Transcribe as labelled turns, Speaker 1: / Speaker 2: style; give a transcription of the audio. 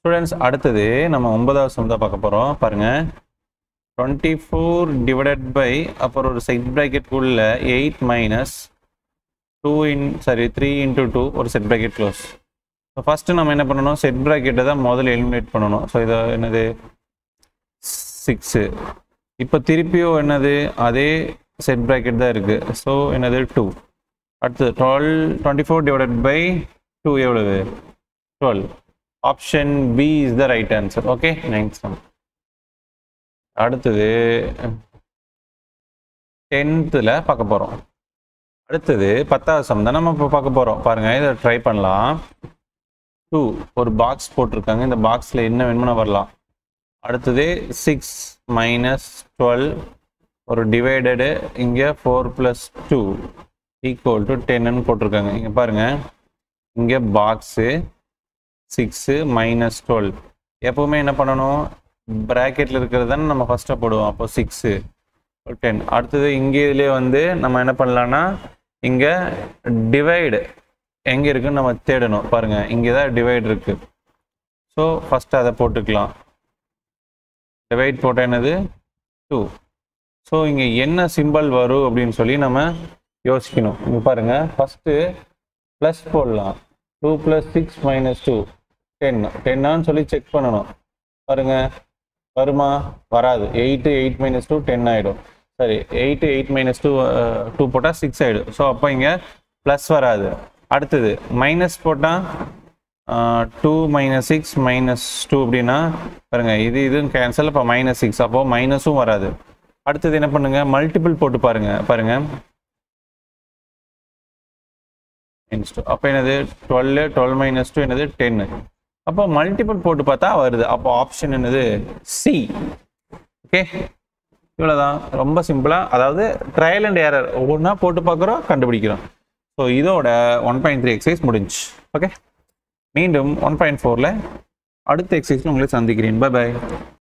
Speaker 1: students அடுத்தது நம்ம ஒன்பதாவது சம் தான் பார்க்க போகிறோம் பாருங்கள் டுவெண்ட்டி ஃபோர் டிவைடட் பை அப்புறம் ஒரு செட் ப்ராக்கெட்குள்ள eight minus two in sorry three into two ஒரு set bracket close so first நம்ம என்ன பண்ணணும் செட் ப்ராக்கெட்டை தான் முதல்ல எலிமினேட் பண்ணணும் ஸோ இது என்னது சிக்ஸு இப்போ திருப்பியும் என்னது அதே செட் ப்ராக்கெட் தான் இருக்குது ஸோ என்னது டூ அடுத்து twelve twenty four divided by two எவ்வளவு twelve option B is the right answer okay ninth sum அடுத்தது டென்த்தில் பார்க்க போகிறோம் அடுத்தது பத்தாவது சம் தான் நம்ம இப்போ பார்க்க போகிறோம் பாருங்கள் இதை ட்ரை பண்ணலாம் டூ ஒரு பாக்ஸ் போட்டிருக்காங்க இந்த பாக்ஸில் என்ன வேணுமோ வரலாம் அடுத்தது சிக்ஸ் மைனஸ் டுவெல் ஒரு டிவைடடு இங்கே four plus two equal to டென்னு போட்டிருக்காங்க இங்கே பாருங்கள் இங்கே பாக்ஸு சிக்ஸு மைனஸ் டுவெல் எப்போவுமே என்ன பண்ணணும் ப்ராக்கெட்டில் இருக்கிறது தானே நம்ம ஃபஸ்ட்டாக போடுவோம் அப்போ சிக்ஸு டென் அடுத்தது இங்கே இதுலேயே வந்து நம்ம என்ன பண்ணலான்னா இங்கே டிவைடு எங்கே இருக்குன்னு நம்ம தேடணும் பாருங்கள் இங்கே தான் டிவைட் இருக்குது ஸோ ஃபஸ்ட்டு அதை போட்டுக்கலாம் டிவைட் போட்டால் என்னது டூ ஸோ இங்கே என்ன சிம்பல் வரும் அப்படின்னு சொல்லி நம்ம யோசிக்கணும் இங்கே பாருங்கள் ஃபஸ்ட்டு ப்ளஸ் போடலாம் two plus six minus two ten டென்னான்னு சொல்லி செக் பண்ணணும் பாருங்க வருமா வராது eight eight minus two ten ஆகிடும் சரி eight eight minus two two போட்டால் சிக்ஸ் ஆகிடும் ஸோ அப்போ இங்கே ப்ளஸ் வராது அடுத்தது மைனஸ் போட்டால் two minus six minus two அப்படின்னா பாருங்க இது இதுன்னு கேன்சல் இப்போ மைனஸ் சிக்ஸ் அப்போது மைனஸும் வராது அடுத்தது என்ன பண்ணுங்க மல்டிபிள் போட்டு பாருங்க பாருங்க மைனஸ் டூ அப்போ என்னது டுவெல் டுவெல் மைனஸ் டூ என்னது டென்னு அப்போ மல்டிபிள் போட்டு பார்த்தா வருது அப்போ ஆப்ஷன் என்னது சி ஓகே இவ்வளோதான் ரொம்ப சிம்பிளாக அதாவது ட்ரையல் அண்ட் ஏரர் ஒவ்வொன்றா போட்டு பார்க்குறோம் கண்டுபிடிக்கிறோம் ஸோ இதோட ஒன் பாயிண்ட் த்ரீ எக்ஸசைஸ் முடிஞ்சு ஓகே மீண்டும் ஒன் பாயிண்ட் ஃபோரில் அடுத்த எக்ஸசைஸ் உங்களை சந்திக்கிறேன் பை பாய்